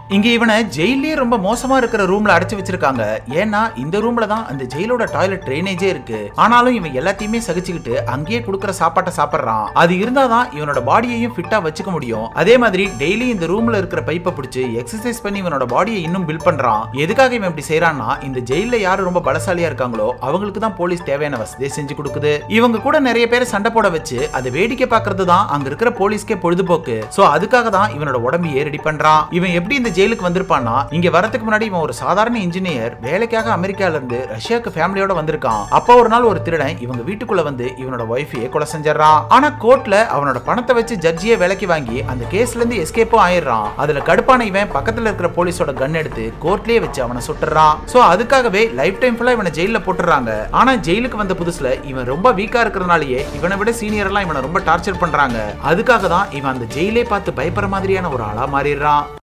இங்க இவனை ஜெயிலே ரொம்ப மோசமா இருக்கிற ரூம்ல அடைச்சு வச்சிருக்காங்க ஏன்னா இந்த ரூம்ல தான் அந்த ஜெயிலோட டாய்லெட் ட்ரைனேஜே இருக்கு ஆனாலும் இவன் எல்லாத்தையுமே சகிச்சுக்கிட்டு அங்கேயே கொடுக்குற சாப்பாட்டை சாப்பிடுறான் அது இருந்தாதான் இவனோட பாடியையும் ஃபிட்டா வச்சுக்க முடியும் அதே மாதிரி டெய்லி இந்த ரூம்ல இருக்கிற பைப்பை பிடிச்சு எக்ஸசைஸ் பண்ணி இவனோட பாடியை இன்னும் பில்ட் பண்றான் எதுக்காக இவன் இப்படி செய்யறான்னா இந்த ஜெயில யாரு ரொம்ப பலசாலியா இருக்காங்களோ அவங்களுக்கு தான் போலீஸ் தேவையான வசதியை செஞ்சு கொடுக்குது இவங்க கூட நிறைய பேர் சண்டை போட வச்சு அதை வேடிக்கை பார்க்கறது தான் அங்க இருக்கிற போலீஸ்க்கே பொழுதுபோக்கு சோ அதுக்காக தான் இவனோட உடம்பையே ரெடி பண்றான் இவன் எப்படி இந்த ஜெயிலுக்கு வந்திருப்பான்னா இங்க வரதுக்கு முன்னாடி இவன் ஒரு சாதாரண இன்ஜினியர் வேலைக்காக அமெரிக்கால இருந்து ரஷ்யாவுக்கு ஃபேமிலியோட வந்திருக்கான் அப்போ ஒரு நாள் ஒரு திருடன் இவங்க வீட்டுக்குள்ள வந்து இவனோட ஒய்ஃபையே கொலை செஞ்சிடறான் ஆனா கோர்ட்ல அவனோட பணத்தை வச்சு ஜட்ஜியே விலைக்கு வாங்கி அந்த கேஸ்ல இருந்து எஸ்கேப்பும் ஆயிடுறான் அதுல கடுப்பான இவன் பக்கத்துல இருக்கிற போலீஸோட கன் எடுத்து கோர்ட்லயே வச்சு அவனை சுட்டுறான் சோ அதுக்காகவே லைஃப் டைம் ஃபுல்லா இவனை ஜெயில போட்டுறாங்க ஆனா ஜெயிலுக்கு வந்த புதுசுல இவன் ரொம்ப வீக்கா இருக்கிறனாலயே இவனை விட சீனியர் எல்லாம் இவனை ரொம்ப டார்ச்சர் பண்றாங்க அதுக்காக தான் இவன் அந்த ஜெயிலே பார்த்து பயப்படுற மாதிரியான ஒரு ஆளா மாறிடுறான்